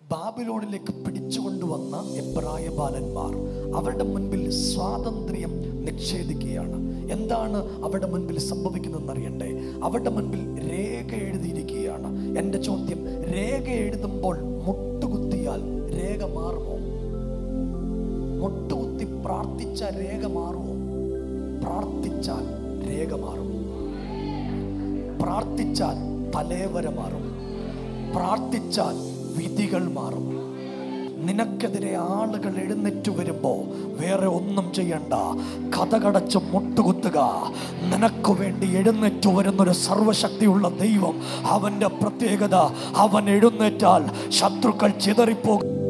ബാബിലോണിലേക്ക് പിടിച്ചുകൊണ്ടുവന്ന എബ്രായ ബാലന്മാർ അവരുടെ മുൻപിൽ സ്വാതന്ത്ര്യം നിഷേധിക്കുകയാണ് എന്താണ് അവരുടെ മുൻപിൽ സംഭവിക്കുന്നതെന്ന് അറിയണ്ടേ അവരുടെ മുൻപിൽ രേഖ എഴുതിയിരിക്കുകയാണ് എൻ്റെ ചോദ്യം രേഖ എഴുതുമ്പോൾ മുട്ടുകുത്തിയാൽ രേഖ മാറുമോ മുട്ടുകുത്തി പ്രാർത്ഥിച്ച രേഖ മാറുമോ പ്രാർത്ഥിച്ചാൽ രേഖ മാറും പ്രാർത്ഥിച്ചാൽ തലേവര മാറും പ്രാർത്ഥിച്ചാൽ വിധികൾ മാറും നിനക്കെതിരെ ആളുകൾ എഴുന്നേറ്റ് വരുമ്പോ വേറെ ഒന്നും ചെയ്യണ്ട കഥകടച്ച് മുട്ടുകുത്തുക നിനക്ക് വേണ്ടി എഴുന്നേറ്റ് വരുന്നൊരു സർവശക്തിയുള്ള ദൈവം അവന്റെ പ്രത്യേകത അവൻ എഴുന്നേറ്റാൽ ശത്രുക്കൾ ചിതറിപ്പോകും